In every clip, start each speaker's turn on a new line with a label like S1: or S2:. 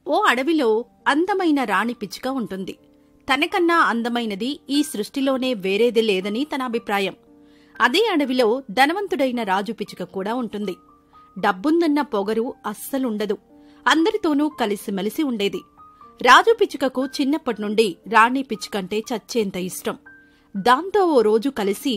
S1: ఓ అడవిలో అందమైన రాణి పిచ్చుక ఉంటుంది తనకన్నా అందమైనది ఈ సృష్టిలోనే వేరేది లేదని తన అభిప్రాయం అదే అడవిలో ధనవంతుడైన రాజు పిచ్చుక కూడా ఉంటుంది డబ్బుందన్న పొగరు అస్సలుండదు అందరితోనూ కలిసిమెలిసి ఉండేది రాజు పిచ్చుకకు చిన్నప్పటి నుండి రాణి పిచ్చుకంటే చచ్చేంత ఇష్టం దాంతో ఓ రోజు కలిసి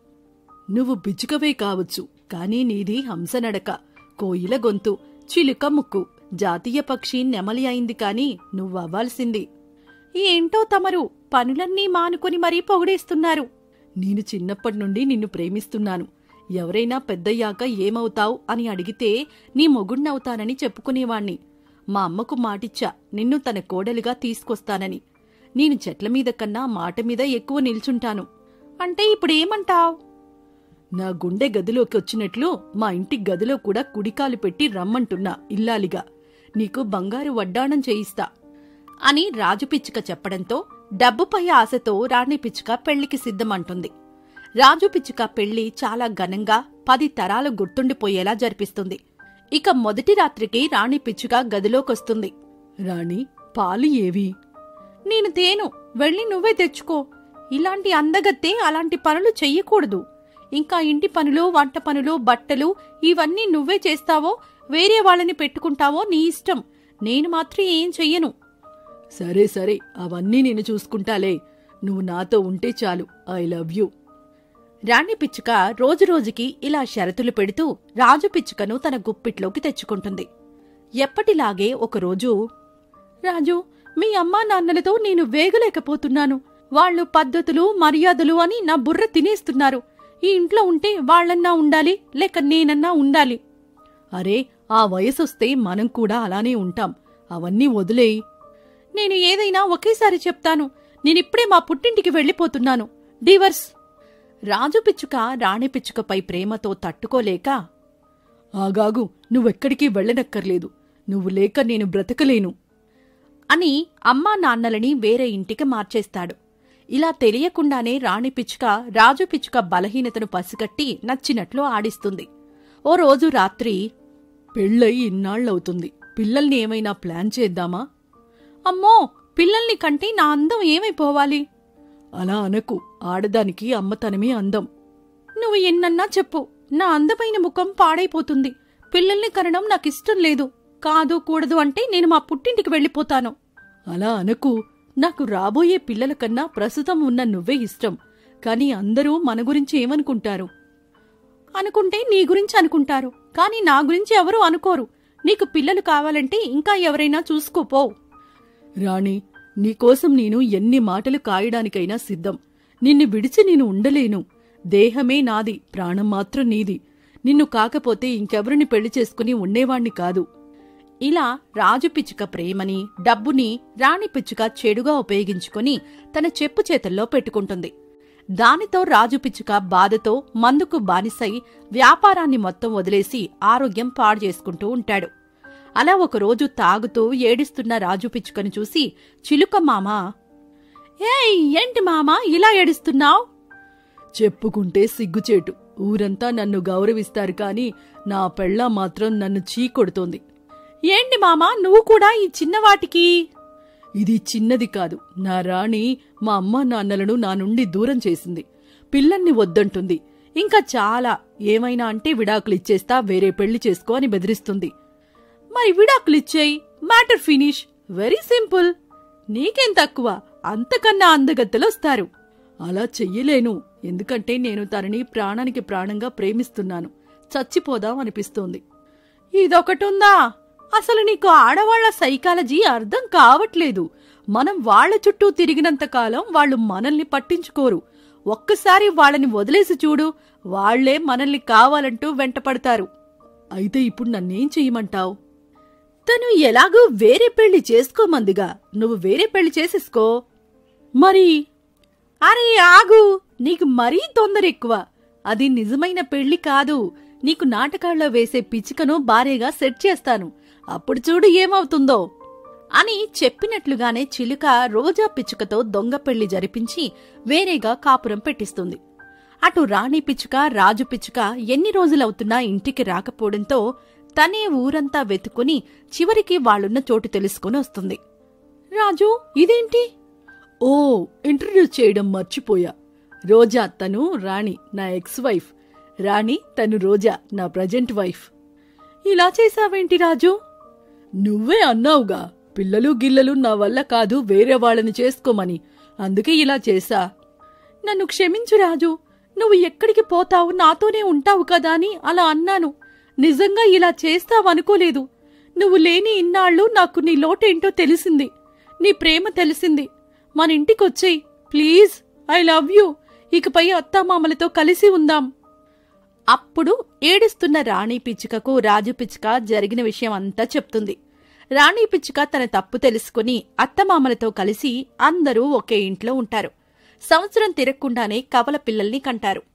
S2: నువ్వు పిచ్చుకవే కావచ్చు కానీ నీది హంసనడక కోయిల గొంతు చిలుక ముక్కు జాతీయ పక్షి నెమలి అయింది కాని నువ్వవ్వాల్సింది
S1: ఏంటో తమరు పనులన్నీ మానుకొని మరీ పొగిడేస్తున్నారు
S2: నేను చిన్నప్పటి నుండి నిన్ను ప్రేమిస్తున్నాను ఎవరైనా పెద్దయ్యాక ఏమవుతావు అని అడిగితే నీ మొగుణ్ణవుతానని చెప్పుకునేవాణ్ణి మా అమ్మకు మాటిచ్చా నిన్ను తన కోడలుగా తీసుకొస్తానని నేను చెట్ల మీద కన్నా మాట మీద ఎక్కువ నిల్చుంటాను
S1: అంటే ఇప్పుడేమంటావ్
S2: నా గుండె గదిలోకి వచ్చినట్లు మా ఇంటి గదిలో కూడా కుడికాలు పెట్టి రమ్మంటున్నా ఇల్లాలిగా నీకు బంగారు వడ్డాణం చేయిస్తా
S1: అని రాజు పిచ్చుక చెప్పడంతో డబ్బుపై ఆశతో రాణి పిచ్చుక పెళ్లికి సిద్ధమంటుంది రాజు పిచ్చుక పెళ్లి చాలా ఘనంగా పది తరాలు గుర్తుండిపోయేలా జరిపిస్తుంది ఇక మొదటి రాత్రికి రాణి పిచ్చుక గదిలోకొస్తుంది
S2: రాణి పాలు ఏవి
S1: నేను తేను వెళ్ళి నువ్వే తెచ్చుకో ఇలాంటి అందగత్తే అలాంటి పనులు చెయ్యకూడదు ఇంకా ఇంటి పనులు వంట పనులు బట్టలు ఇవన్నీ నువ్వే చేస్తావో వేరే వాళ్ళని పెట్టుకుంటావో నీ ఇష్టం నేను మాత్రం ఏం చెయ్యను
S2: సరే సరే అవన్నీ నేను చూసుకుంటాలే నువ్వు నాతో ఉంటే చాలు ఐ లవ్ యూ
S1: రాణి పిచ్చుక రోజురోజుకి ఇలా షరతులు పెడుతూ రాజు పిచ్చుకను తన గుప్పిట్లోకి తెచ్చుకుంటుంది ఎప్పటిలాగే ఒకరోజు రాజు మీ అమ్మా నాన్నలతో నేను వేగలేకపోతున్నాను వాళ్ళు పద్ధతులు మర్యాదలు అని నా బుర్ర తినేస్తున్నారు ఈ ఇంట్లో ఉంటే వాళ్ళన్నా ఉండాలి లేక నేనన్నా ఉండాలి
S2: అరే ఆ వయసొస్తే మనం కూడా అలానే ఉంటాం అవన్నీ వదిలేయి
S1: నేను ఏదైనా ఒకేసారి చెప్తాను నేనిప్పుడే మా పుట్టింటికి వెళ్ళిపోతున్నాను డివర్స్ రాజు పిచ్చుక రాణి పిచ్చుకపై ప్రేమతో తట్టుకోలేక
S2: ఆగాగు నువ్వెక్కడికి వెళ్ళనక్కర్లేదు నువ్వు లేక నేను బ్రతకలేను
S1: అని అమ్మా నాన్నలని వేరే ఇంటికి మార్చేస్తాడు ఇలా తెలియకుండానే రాణి పిచ్చుక రాజు పిచ్చుక బలహీనతను పసిగట్టి నచ్చినట్లు ఆడిస్తుంది ఓ రోజు రాత్రి
S2: పెళ్ళై ఇన్నాళ్ళవుతుంది పిల్లల్ని ఏమైనా ప్లాన్ చేద్దామా
S1: అమ్మో పిల్లల్ని కంటే నా అందం ఏమైపోవాలి
S2: అలా అనకు ఆడదానికి అమ్మతనమే అందం
S1: నువ్వు ఎన్నన్నా చెప్పు నా అందమైన ముఖం పాడైపోతుంది పిల్లల్ని కనడం నాకిష్టం లేదు కాదు కూడదు అంటే నేను మా పుట్టింటికి వెళ్ళిపోతాను
S2: అలా అనకు నాకు రాబోయే పిల్లల కన్నా ప్రస్తుతం ఉన్న నువ్వే ఇష్టం కాని అందరూ మన గురించి ఏమనుకుంటారు
S1: అనుకుంటే నీ గురించి అనుకుంటారు కానీ నా గురించి ఎవరూ అనుకోరు నీకు పిల్లలు కావాలంటే ఇంకా ఎవరైనా చూసుకోపో
S2: రాణి నీకోసం నేను ఎన్ని మాటలు కాయడానికైనా సిద్ధం నిన్ను విడిచి నేను ఉండలేను దేహమే నాది ప్రాణం మాత్రం నీది నిన్ను కాకపోతే ఇంకెవరిని పెళ్లి చేసుకుని ఉండేవాణ్ణి కాదు
S1: ఇలా రాజు పిచ్చుక ప్రేమని డబ్బుని రాణి పిచ్చుక చెడుగా ఉపయోగించుకొని తన చెప్పు చేతల్లో పెట్టుకుంటుంది దానితో రాజు పిచ్చుక బాధతో మందుకు బానిసై వ్యాపారాన్ని మొత్తం వదిలేసి ఆరోగ్యం పాడు చేసుకుంటూ ఉంటాడు అలా ఒకరోజు తాగుతూ ఏడుస్తున్న రాజు పిచ్చుకను చూసి చిలుక మామ ఏయ్ ఏంటి మామా ఇలా ఏడుస్తున్నావ్
S2: చెప్పుకుంటే సిగ్గుచేటు ఊరంతా నన్ను గౌరవిస్తారు కాని నా పెళ్ళ మాత్రం నన్ను చీకొడుతోంది
S1: ఏంటి మామా నువ్వు కూడా ఈ చిన్నవాటికి
S2: ఇది చిన్నది కాదు నా రాణి మా అమ్మా నాన్నలను నా నుండి దూరం చేసింది పిల్లల్ని వద్దంటుంది ఇంకా చాలా ఏమైనా అంటే విడాకులిచ్చేస్తా వేరే పెళ్లి చేసుకో అని బెదిరిస్తుంది
S1: మరి విడాకులిచ్చేయి మ్యాటర్ ఫినిష్ వెరీ సింపుల్ నీకేం తక్కువ అంతకన్నా అందగత్తెలొస్తారు
S2: అలా చెయ్యలేను ఎందుకంటే నేను తనని ప్రాణానికి ప్రాణంగా ప్రేమిస్తున్నాను చచ్చిపోదాం అనిపిస్తోంది
S1: ఇదొకటుందా అసలు నీకు ఆడవాళ్ల సైకాలజీ అర్థం కావట్లేదు మనం వాళ్ల చుట్టూ తిరిగినంత కాలం వాళ్ళు మనల్ని పట్టించుకోరు ఒక్కసారి వాళ్ళని వదిలేసి చూడు వాళ్లే మనల్ని కావాలంటూ వెంటపడతారు
S2: అయితే ఇప్పుడు నన్నేం చెయ్యమంటావు
S1: తను ఎలాగూ వేరే పెళ్లి చేసుకోమందిగా నువ్వు వేరే పెళ్లి చేసేసుకో
S2: మరి
S1: అరే ఆగు నీకు మరీ తొందర ఎక్కువ అది నిజమైన పెళ్లి కాదు నీకు నాటకాల్లో వేసే పిచ్చుకను భార్యగా సెట్ చేస్తాను అప్పుడు చూడు ఏమవుతుందో అని చెప్పినట్లుగానే చిలుక రోజా పిచ్చుకతో దొంగ పెళ్లి జరిపించి వేరేగా కాపురం పెట్టిస్తుంది అటు రాణి పిచ్చుక రాజు పిచ్చుక ఎన్ని రోజులవుతున్నా ఇంటికి రాకపోవడంతో తనే ఊరంతా వెతుకుని చివరికి వాళ్ళున్న చోటు తెలుసుకుని వస్తుంది
S2: రాజు ఇదేంటి ఓ ఇంట్రడ్యూస్ చేయడం మర్చిపోయా రోజా తను రాణి నా ఎక్స్ వైఫ్ రాణి తను రోజా నా ప్రజెంట్ వైఫ్ ఇలా చేసావేంటి రాజు నువ్వే అన్నావుగా పిల్లలు గిల్లలు నా వల్ల కాదు వేరే వాళ్ళని చేసుకోమని అందుకే ఇలా చేశా నన్ను క్షమించు రాజు నువ్వు ఎక్కడికి పోతావు నాతోనే ఉంటావు కదా అని అలా అన్నాను నిజంగా ఇలా చేస్తావనుకోలేదు నువ్వు లేని ఇన్నాళ్ళు నాకు నీ లోటేంటో తెలిసింది నీ ప్రేమ తెలిసింది మన ఇంటికొచ్చేయ్ ప్లీజ్ ఐ లవ్ యూ ఇకపై అత్తామామలతో కలిసి ఉందాం
S1: అప్పుడు ఏడుస్తున్న రాణి పిచ్చుకకు రాజు పిచ్చుక జరిగిన విషయం అంతా చెప్తుంది రాణి పిచ్చుక తన తప్పు తెలుసుకుని అత్తమామలతో కలిసి అందరూ ఒకే ఇంట్లో ఉంటారు సంవత్సరం తిరగకుండానే కవల పిల్లల్ని కంటారు